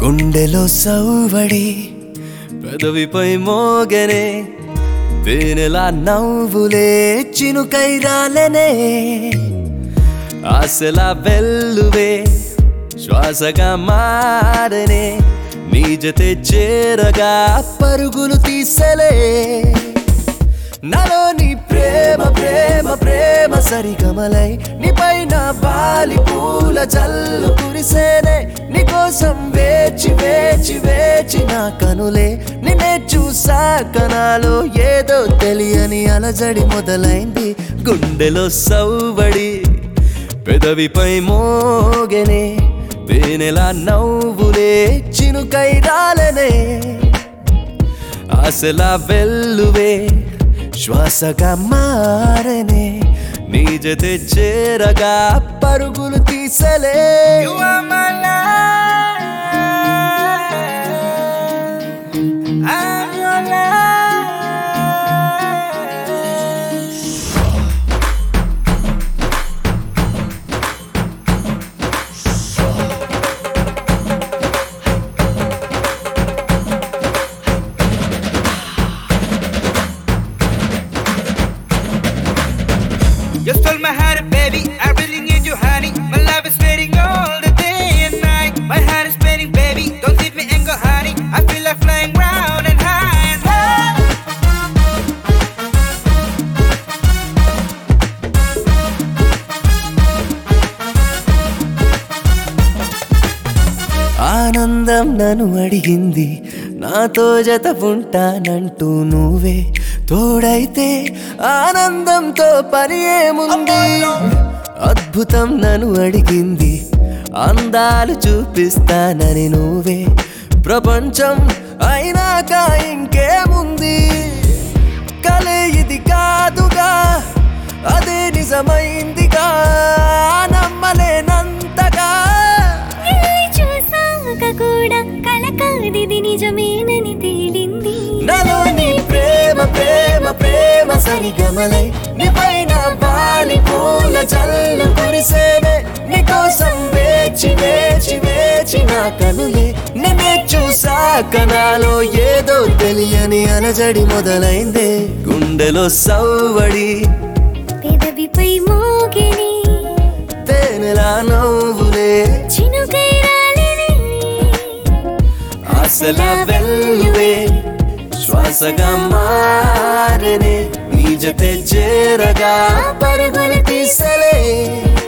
గుండెలో సౌవడి పెదవిపై మోగనే తేనెలా నవ్వులే చినుకై రాలనే ఆశలా వెల్లువే శ్వాసగా మారనే నీ జతే చేరగా పరుగులు తీసలే నాలో నీ ప్రేమ ప్రేమ ప్రేమ సరిగమలై నీ పైన బాలి పూల జల్లు కురిసేనే నీకోసం వేచి వేచి వేచి నా కనులే నిన్నే చూసాక నాలో ఏదో తెలియని అలజడి మొదలైంది గుండెలో సౌవడి పెదవిపై మోగెనే తేనెలా నవ్వులే చినుకై రాలనే ఆశలా వెల్లువే శ్వాసగా మారనే నీ జతే చేరగా పరుగులు తీసలే You are my life. I'm your life. You stole my heart, baby. I really need you, honey. My love is fading all the day and night. My heart is beating, baby. Don't leave me and go, honey. I feel like flying round and high and high. ఆనందం నన్ను అడిగింది నాతో జత ఉంటానంటూ నువ్వే తోడైతే ఆనందంతో పని ఏముంది అద్భుతం నన్ను అడిగింది అందాలు చూపిస్తానని నువ్వే ప్రపంచం అయినాక ఇంకేముంది కలే ఇది కాదుగా అదే నిజమైందిగా నమ్మలేనంతగా నిన్ను చూసాక కూడా కల కాదిది నిజమేనని తేలింది నాలో నీ ప్రేమ ప్రేమ ప్రేమ సరిగమలై నీ పైన బాలి పూల చల్లు కురిసేనే నీకోసం వేచి వేచి వేచి నా కనులే నిన్నే చూసాక నాలో ఏదో తెలియని అలజడి మొదలైందే గుండెలో సవ్వడి పెదవిపై మోగిని తేనెలా నవ్వులే చినుకై రాలిని ఆశల వెల్లువే శ్వాసగా మారనే నీ జతే చేరగా పరుగులు తీసలే